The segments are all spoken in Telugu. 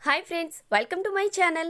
hi friends welcome to my channel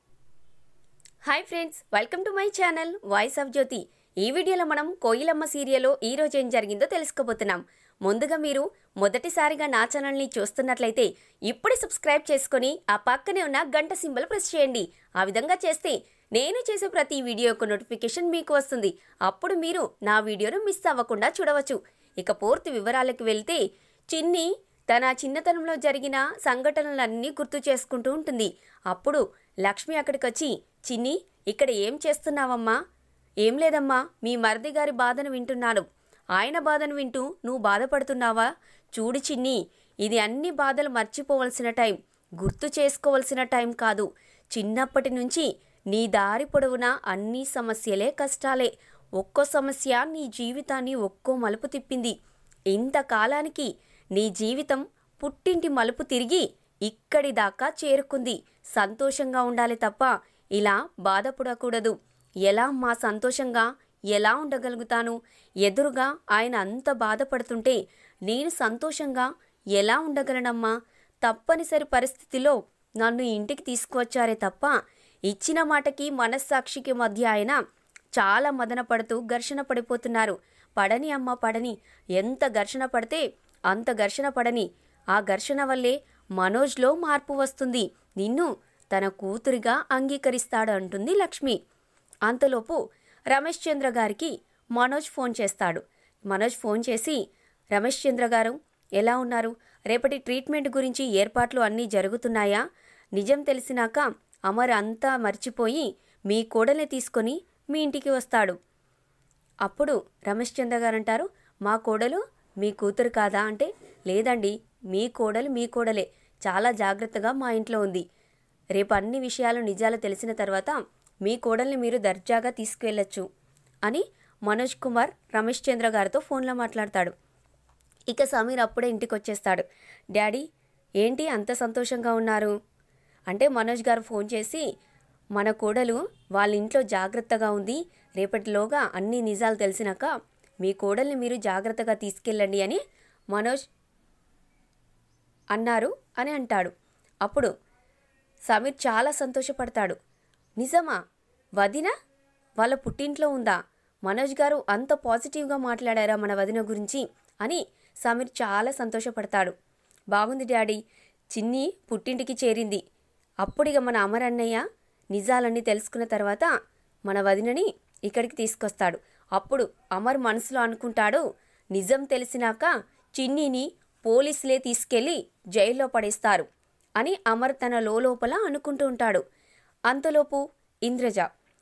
hi friends welcome to my channel voice of Jyothi ఈ వీడియోలో మనం కోయిలమ్మ సీరియల్లో ఈ రోజు ఏం జరిగిందో తెలుసుకోబోతున్నాం ముందుగా మీరు మొదటిసారిగా నా ఛానల్ని చూస్తున్నట్లయితే ఇప్పుడే సబ్స్క్రైబ్ చేసుకొని ఆ పక్కనే ఉన్న గంట సింబల్ ప్రెస్ చేయండి ఆ విధంగా చేస్తే నేను చేసే ప్రతి వీడియో యొక్క నోటిఫికేషన్ మీకు వస్తుంది అప్పుడు మీరు నా వీడియోను మిస్ అవ్వకుండా చూడవచ్చు ఇక పూర్తి వివరాలకు వెళ్తే చిన్ని తన చిన్నతనంలో జరిగిన సంఘటనలన్నీ గుర్తు చేసుకుంటూ ఉంటుంది అప్పుడు లక్ష్మి అక్కడికి వచ్చి చిన్ని ఇక్కడ ఏం చేస్తున్నావమ్మా ఏం లేదమ్మా మీ మరిది గారి బాధను వింటున్నాను ఆయన బాధను వింటూ నువ్వు బాధపడుతున్నావా చూడు చిన్ని ఇది అన్ని బాధలు మర్చిపోవలసిన టైం గుర్తు చేసుకోవలసిన టైం కాదు చిన్నప్పటి నుంచి నీ దారి పొడవునా అన్ని సమస్యలే కష్టాలే ఒక్కో సమస్య నీ జీవితాన్ని ఒక్కో మలుపు తిప్పింది ఇంతకాలానికి నీ జీవితం పుట్టింటి మలుపు తిరిగి ఇక్కడి దాకా చేరుకుంది సంతోషంగా ఉండాలి తప్ప ఇలా బాధపడకూడదు ఎలా మా సంతోషంగా ఎలా ఉండగలుగుతాను ఎదురుగా ఆయన అంత బాధపడుతుంటే నేను సంతోషంగా ఎలా ఉండగలనమ్మా తప్పనిసరి పరిస్థితిలో నన్ను ఇంటికి తీసుకువచ్చారే తప్ప ఇచ్చిన మాటకి మనస్సాక్షికి మధ్య ఆయన చాలా మదన పడుతూ ఘర్షణ పడిపోతున్నారు పడని అమ్మ పడని ఎంత ఘర్షణ పడితే అంత ఘర్షణ పడని ఆ ఘర్షణ వల్లే మనోజ్లో మార్పు వస్తుంది నిన్ను తన కూతురిగా అంగీకరిస్తాడు అంటుంది లక్ష్మి అంతలోపు రమేష్ చంద్ర గారికి మనోజ్ ఫోన్ చేస్తాడు మనోజ్ ఫోన్ చేసి రమేష్ చంద్ర గారు ఎలా ఉన్నారు రేపటి ట్రీట్మెంట్ గురించి ఏర్పాట్లు అన్నీ జరుగుతున్నాయా నిజం తెలిసినాక అమర్ అంతా మర్చిపోయి మీ కోడల్ని తీసుకొని మీ ఇంటికి వస్తాడు అప్పుడు రమేష్ చంద్ర గారు అంటారు మా కోడలు మీ కూతురు కాదా అంటే లేదండి మీ కోడలు మీ కోడలే చాలా జాగ్రత్తగా మా ఇంట్లో ఉంది రేపు అన్ని విషయాలు నిజాలు తెలిసిన తర్వాత మీ కోడల్ని మీరు దర్జాగా తీసుకువెళ్ళొచ్చు అని మనోజ్ కుమార్ రమేష్ చంద్ర గారితో ఫోన్లో మాట్లాడతాడు ఇక సమీర్ అప్పుడే ఇంటికి వచ్చేస్తాడు డాడీ ఏంటి అంత సంతోషంగా ఉన్నారు అంటే మనోజ్ గారు ఫోన్ చేసి మన కోడలు వాళ్ళ ఇంట్లో జాగ్రత్తగా ఉంది రేపటిలోగా అన్ని నిజాలు తెలిసినాక మీ కోడల్ని మీరు జాగ్రత్తగా తీసుకెళ్ళండి అని మనోజ్ అన్నారు అని అంటాడు అప్పుడు సమీర్ చాలా సంతోషపడతాడు నిజమా వదిన వాళ్ళ పుట్టింట్లో ఉందా మనోజ్ గారు అంత పాజిటివ్గా మాట్లాడారా మన వదిన గురించి అని సమీర్ చాలా సంతోషపడతాడు బాగుంది డాడీ చిన్ని పుట్టింటికి చేరింది అప్పుడిగా మన అమర్ అన్నయ్య నిజాలన్నీ తెలుసుకున్న తర్వాత మన వదినని ఇక్కడికి తీసుకొస్తాడు అప్పుడు అమర్ మనసులో అనుకుంటాడు నిజం తెలిసినాక చిన్నిని పోలీసులే తీసుకెళ్లి జైల్లో పడేస్తారు అని అమర్ తన లోపల అనుకుంటూ ఉంటాడు అంతలోపు ఇంద్రజ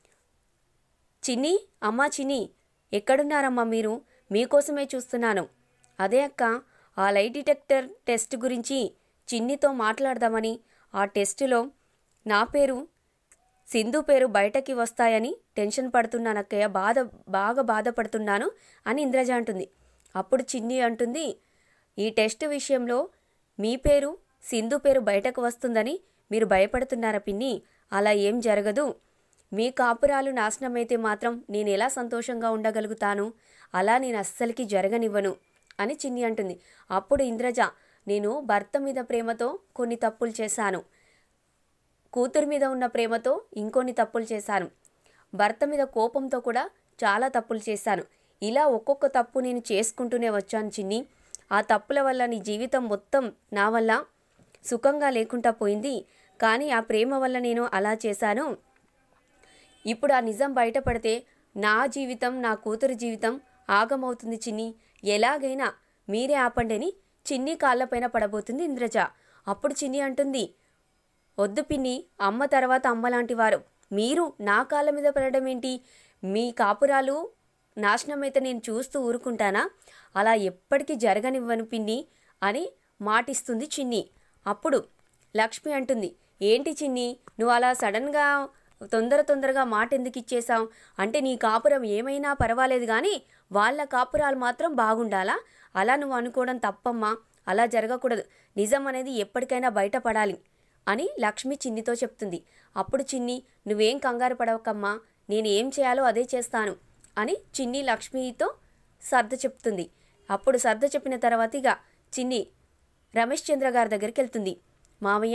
చిన్ని అమ్మా చిన్ని ఎక్కడున్నారమ్మా మీరు మీకోసమే చూస్తున్నాను అదే అక్క ఆ లై డిటెక్టర్ టెస్ట్ గురించి చిన్నితో మాట్లాడదామని ఆ టెస్టులో నా పేరు సింధు పేరు బయటకి వస్తాయని టెన్షన్ పడుతున్నానక్కయ్య బాధ బాగా బాధపడుతున్నాను అని ఇంద్రజ అంటుంది అప్పుడు చిన్ని అంటుంది ఈ టెస్ట్ విషయంలో మీ పేరు సింధు పేరు బయటకు వస్తుందని మీరు భయపడుతున్నారా పిన్ని అలా ఏం జరగదు మీ కాపురాలు నాశనమైతే మాత్రం నేను ఎలా సంతోషంగా ఉండగలుగుతాను అలా నేను అస్సలకి జరగనివ్వను అని చిన్ని అంటుంది అప్పుడు ఇంద్రజ నేను భర్త మీద ప్రేమతో కొన్ని తప్పులు చేశాను కూతురు మీద ఉన్న ప్రేమతో ఇంకొన్ని తప్పులు చేశాను భర్త మీద కోపంతో కూడా చాలా తప్పులు చేశాను ఇలా ఒక్కొక్క తప్పు నేను చేసుకుంటూనే వచ్చాను చిన్ని ఆ తప్పుల వల్ల నీ జీవితం మొత్తం నా వల్ల సుఖంగా లేకుండా పోయింది కానీ ఆ ప్రేమ వల్ల నేను అలా చేశాను ఇప్పుడు ఆ నిజం బయటపడితే నా జీవితం నా కూతురు జీవితం ఆగమవుతుంది చిన్ని ఎలాగైనా మీరే ఆపండి అని చిన్ని కాళ్ళపైన పడబోతుంది ఇంద్రజ అప్పుడు చిన్ని అంటుంది వద్దు పిన్ని అమ్మ తర్వాత అమ్మ లాంటి వారు మీరు నా కాళ్ళ మీద పడడం ఏంటి మీ కాపురాలు నాశనమైతే నేను చూస్తూ ఊరుకుంటానా అలా ఎప్పటికీ జరగనివ్వను పిన్ని అని మాటిస్తుంది చిన్ని అప్పుడు లక్ష్మి అంటుంది ఏంటి చిన్ని నువ్వు అలా సడన్గా తొందర తొందరగా మాట ఎందుకు ఇచ్చేశావు అంటే నీ కాపురం ఏమైనా పర్వాలేదు కానీ వాళ్ళ కాపురాలు మాత్రం బాగుండాలా అలా నువ్వు అనుకోవడం తప్పమ్మా అలా జరగకూడదు నిజం అనేది ఎప్పటికైనా బయటపడాలి అని లక్ష్మి చిన్నితో చెప్తుంది అప్పుడు చిన్ని నువ్వేం కంగారు పడవకమ్మా నేను ఏం చేయాలో అదే చేస్తాను అని చిన్ని లక్ష్మితో సర్ద చెప్తుంది అప్పుడు సర్ద చెప్పిన తర్వాత ఇక చిన్ని రమేష్ చంద్ర గారి దగ్గరికి వెళ్తుంది మామయ్య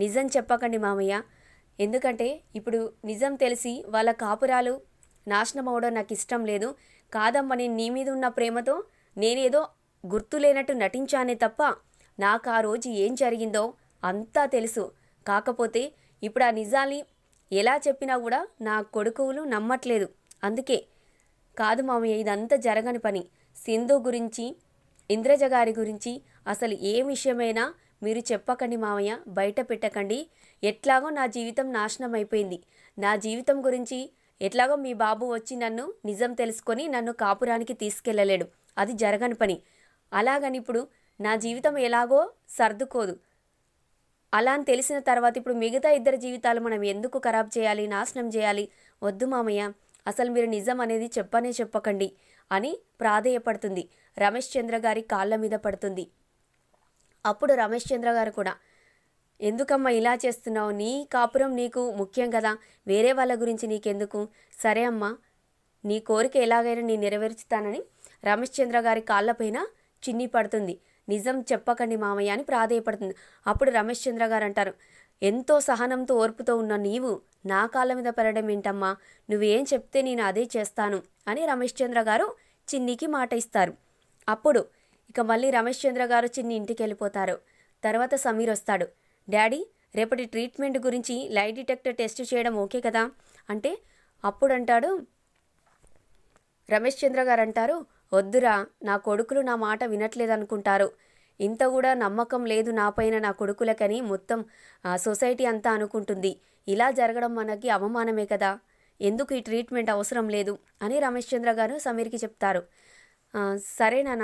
నిజం చెప్పకండి మామయ్య ఎందుకంటే ఇప్పుడు నిజం తెలిసి వాళ్ళ కాపురాలు నాశనం అవడం నాకు ఇష్టం లేదు కాదమ్మా నేను నీ మీద ఉన్న ప్రేమతో నేనేదో గుర్తు లేనట్టు నటించానే తప్ప నాకు ఆ రోజు ఏం జరిగిందో అంతా తెలుసు కాకపోతే ఇప్పుడు ఆ నిజాన్ని ఎలా చెప్పినా కూడా నా కొడుకులు నమ్మట్లేదు అందుకే కాదు మామయ్య ఇదంతా జరగని పని సింధు గురించి ఇంద్రజ గారి గురించి అసలు ఏ విషయమైనా మీరు చెప్పకండి మామయ్య బయట పెట్టకండి ఎట్లాగో నా జీవితం నాశనం అయిపోయింది నా జీవితం గురించి ఎట్లాగో మీ బాబు వచ్చి నన్ను నిజం తెలుసుకొని నన్ను కాపురానికి తీసుకెళ్ళలేడు అది జరగని పని అలాగని ఇప్పుడు నా జీవితం ఎలాగో సర్దుకోదు అలా అని తెలిసిన తర్వాత ఇప్పుడు మిగతా ఇద్దరి జీవితాలు మనం ఎందుకు ఖరాబ్ చేయాలి నాశనం చేయాలి వద్దు మామయ్య అసలు మీరు నిజం అనేది చెప్పనే చెప్పకండి అని ప్రాధేయపడుతుంది రమేష్ చంద్ర గారి కాళ్ళ మీద పడుతుంది అప్పుడు రమేష్ చంద్ర గారు కూడా ఎందుకమ్మా ఇలా చేస్తున్నావు నీ కాపురం నీకు ముఖ్యం కదా వేరే వాళ్ళ గురించి నీకెందుకు సరే అమ్మా నీ కోరిక ఎలాగైనా నేను నెరవేర్చుతానని రమేష్ చంద్ర గారి కాళ్ళపైన చిన్ని పడుతుంది నిజం చెప్పకండి మామయ్య అని ప్రాధేయపడుతుంది అప్పుడు రమేష్ చంద్ర గారు అంటారు ఎంతో సహనంతో ఓర్పుతో ఉన్న నీవు నా కాళ్ళ మీద పడడం ఏంటమ్మా నువ్వేం చెప్తే నేను అదే చేస్తాను అని రమేష్ చంద్ర గారు చిన్నికి మాట ఇస్తారు అప్పుడు ఇక మళ్ళీ రమేష్ చంద్ర గారు చిన్ని ఇంటికి వెళ్ళిపోతారు తర్వాత సమీర్ వస్తాడు డాడీ రేపటి ట్రీట్మెంట్ గురించి లై డిటెక్టర్ టెస్ట్ చేయడం ఓకే కదా అంటే అప్పుడు అంటాడు రమేష్ చంద్ర గారు అంటారు వద్దురా నా కొడుకులు నా మాట వినట్లేదనుకుంటారు ఇంత కూడా నమ్మకం లేదు నాపైన నా కొడుకులకని మొత్తం ఆ, సొసైటీ అంతా అనుకుంటుంది ఇలా జరగడం మనకి అవమానమే కదా ఎందుకు ఈ ట్రీట్మెంట్ అవసరం లేదు అని రమేష్ చంద్ర గారు సమీర్కి చెప్తారు "ఆ, సరే నాన్న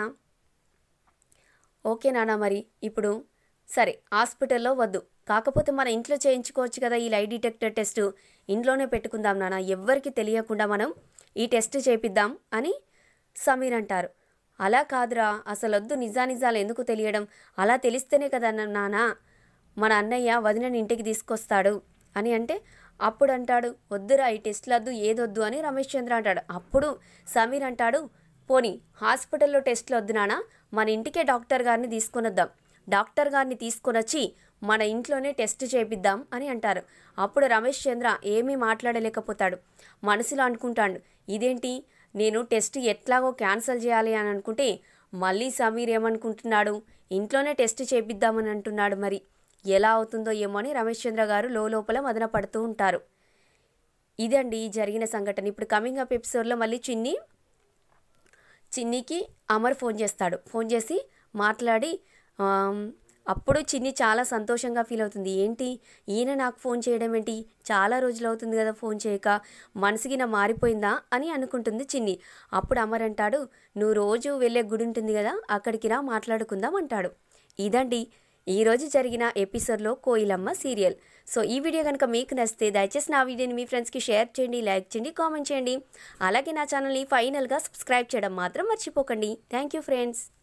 ఓకే నాన్న మరి ఇప్పుడు సరే హాస్పిటల్లో వద్దు కాకపోతే మన ఇంట్లో చేయించుకోవచ్చు కదా ఈ లై డిటెక్టర్ టెస్ట్ ఇంట్లోనే పెట్టుకుందాం నాన్న ఎవ్వరికి తెలియకుండా మనం ఈ టెస్ట్ చేపిద్దాం అని సమీర్ అంటారు అలా కాదురా అసలు వద్దు నిజానిజాలు ఎందుకు తెలియడం అలా తెలిస్తేనే కదా నా- నాన్న మన అన్నయ్య వదినని ఇంటికి తీసుకొస్తాడు అని అంటే అప్పుడు అంటాడు వద్దురా ఈ టెస్ట్లు వద్దు ఏదొద్దు అని రమేష్ చంద్ర అంటాడు అప్పుడు సమీర్ అంటాడు పోనీ హాస్పిటల్లో టెస్ట్లు వద్దు నాన్న మన ఇంటికే డాక్టర్ గారిని తీసుకొని వద్దాం డాక్టర్ గారిని తీసుకొని వచ్చి మన ఇంట్లోనే టెస్ట్ చేపిద్దాం అని అంటారు అప్పుడు రమేష్ చంద్ర ఏమీ మాట్లాడలేకపోతాడు మనసులో అనుకుంటాడు ఇదేంటి నేను టెస్ట్ ఎట్లాగో క్యాన్సిల్ చేయాలి అని అనుకుంటే మళ్ళీ సమీర్ ఏమనుకుంటున్నాడు ఇంట్లోనే టెస్ట్ చేపిద్దామని అంటున్నాడు మరి ఎలా అవుతుందో ఏమో అని రమేష్ చంద్ర గారు లోపల మదన పడుతూ ఉంటారు ఇదండి జరిగిన సంఘటన ఇప్పుడు కమింగ్ అప్ ఎపిసోడ్లో మళ్ళీ చిన్ని చిన్నికి అమర్ ఫోన్ చేస్తాడు ఫోన్ చేసి మాట్లాడి ఆమ్, అప్పుడు చిన్ని చాలా సంతోషంగా ఫీల్ అవుతుంది ఏంటి ఈయన నాకు ఫోన్ చేయడం ఏంటి చాలా రోజులు అవుతుంది కదా ఫోన్ చేయక మనసుకి నా మారిపోయిందా అని అనుకుంటుంది చిన్ని అప్పుడు అమర్ అంటాడు నువ్వు రోజు వెళ్ళే గుడి ఉంటుంది కదా అక్కడికి రా మాట్లాడుకుందాం అంటాడు ఇదండి ఈరోజు జరిగిన ఎపిసోడ్లో కోయిలమ్మ సీరియల్ సో ఈ వీడియో కనుక మీకు నచ్చితే దయచేసి నా వీడియోని మీ ఫ్రెండ్స్కి షేర్ చేయండి లైక్ చేయండి కామెంట్ చేయండి అలాగే నా ఛానల్ని ఫైనల్గా సబ్స్క్రైబ్ చేయడం మాత్రం మర్చిపోకండి థ్యాంక్ యూ ఫ్రెండ్స్